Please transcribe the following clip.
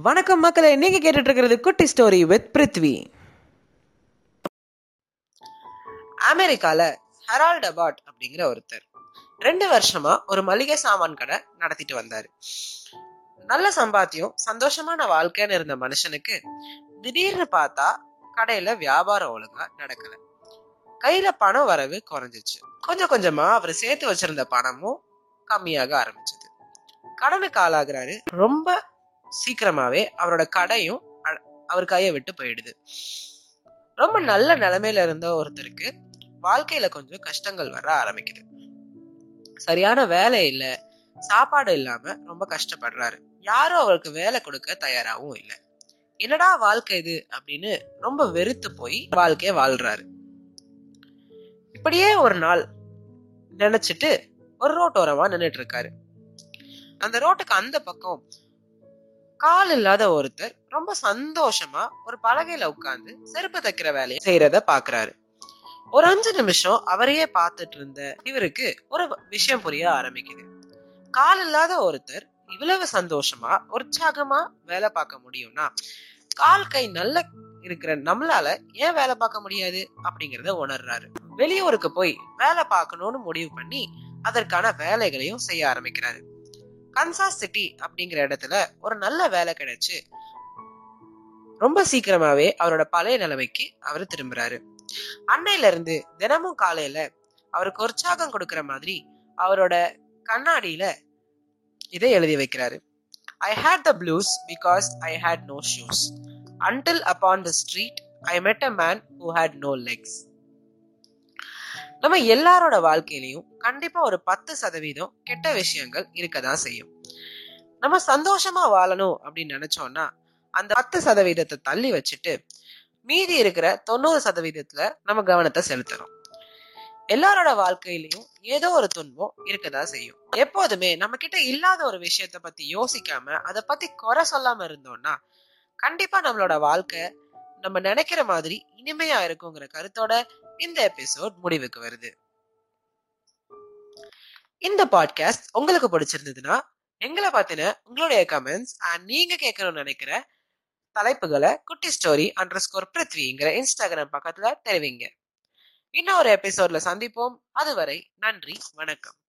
வணக்கம் மக்களே நீங்க கேட்டுட்டு இருக்கிறது குட்டி ஸ்டோரி வித் பிருத்வி அமெரிக்கால ஹெரால்ட் அபாட் அப்படிங்கிற ஒருத்தர் ரெண்டு வருஷமா ஒரு மளிகை சாமான் கடை நடத்திட்டு வந்தாரு நல்ல சம்பாத்தியம் சந்தோஷமான வாழ்க்கைன்னு இருந்த மனுஷனுக்கு திடீர்னு பார்த்தா கடையில வியாபாரம் ஒழுங்கா நடக்கல கையில பணம் வரவு குறைஞ்சிச்சு கொஞ்சம் கொஞ்சமா அவர் சேர்த்து வச்சிருந்த பணமும் கம்மியாக ஆரம்பிச்சது கடனுக்கு ஆளாகிறாரு ரொம்ப சீக்கிரமாவே அவரோட கடையும் அ- அவர் கையை விட்டு போயிடுது ரொம்ப நல்ல நிலைமையில இருந்த ஒருத்தருக்கு வாழ்க்கையில கொஞ்சம் கஷ்டங்கள் வர ஆரம்பிக்குது சரியான வேலை இல்ல சாப்பாடு இல்லாம ரொம்ப கஷ்டப்படுறாரு யாரும் அவருக்கு வேலை கொடுக்க தயாராகவும் இல்லை என்னடா வாழ்க்கை இது அப்படின்னு ரொம்ப வெறுத்து போய் வாழ்க்கைய வாழ்றாரு இப்படியே ஒரு நாள் நினைச்சிட்டு ஒரு ரோட்டோரமா நின்னுட்டு இருக்காரு அந்த ரோட்டுக்கு அந்த பக்கம் கால் இல்லாத ஒருத்தர் ரொம்ப சந்தோஷமா ஒரு பலகையில உட்கார்ந்து செருப்பு தைக்கிற வேலையை செய்யறத பாக்குறாரு ஒரு அஞ்சு நிமிஷம் அவரையே பார்த்துட்டு இருந்த இவருக்கு ஒரு விஷயம் புரிய ஆரம்பிக்குது கால் இல்லாத ஒருத்தர் இவ்வளவு சந்தோஷமா உற்சாகமா வேலை பார்க்க முடியும்னா கால் கை நல்ல இருக்கிற நம்மளால ஏன் வேலை பார்க்க முடியாது அப்படிங்கறத உணர்றாரு வெளியூருக்கு போய் வேலை பார்க்கணும்னு முடிவு பண்ணி அதற்கான வேலைகளையும் செய்ய ஆரம்பிக்கிறாரு கன்சாஸ் சிட்டி அப்படிங்கிற இடத்துல ஒரு நல்ல வேலை கிடைச்சு ரொம்ப சீக்கிரமாவே அவரோட பழைய நிலைமைக்கு அவர் திரும்புறாரு அன்னையில இருந்து தினமும் காலையில அவருக்கு உற்சாகம் கொடுக்கிற மாதிரி அவரோட கண்ணாடியில இதை எழுதி வைக்கிறாரு I hate the blues because I hate no shoes until upon the street I met a man who had no legs நம்ம எல்லாரோட வாழ்க்கையிலையும் கண்டிப்பா ஒரு பத்து சதவீதம் கெட்ட விஷயங்கள் இருக்கதான் செய்யும் நம்ம சந்தோஷமா வாழணும் அப்படின்னு நினைச்சோம்னா அந்த பத்து சதவீதத்தை தள்ளி வச்சுட்டு மீதி இருக்கிற தொண்ணூறு சதவீதத்துல நம்ம கவனத்தை செலுத்தணும் எல்லாரோட வாழ்க்கையிலயும் ஏதோ ஒரு துன்பம் இருக்கதான் செய்யும் எப்போதுமே நம்ம கிட்ட இல்லாத ஒரு விஷயத்த பத்தி யோசிக்காம அதை பத்தி குறை சொல்லாம இருந்தோம்னா கண்டிப்பா நம்மளோட வாழ்க்கை நம்ம நினைக்கிற மாதிரி இனிமையா இருக்குங்கிற கருத்தோட இந்த எபிசோட் முடிவுக்கு வருது இந்த பாட்காஸ்ட் உங்களுக்கு பிடிச்சிருந்ததுன்னா எங்களை பத்தின உங்களுடைய கமெண்ட்ஸ் அண்ட் நீங்க கேட்கணும்னு நினைக்கிற தலைப்புகளை குட்டி ஸ்டோரி அண்டர் ஸ்கோர் பிருத்விங்கிற இன்ஸ்டாகிராம் பக்கத்துல தெரிவிங்க இன்னொரு எபிசோட்ல சந்திப்போம் அதுவரை நன்றி வணக்கம்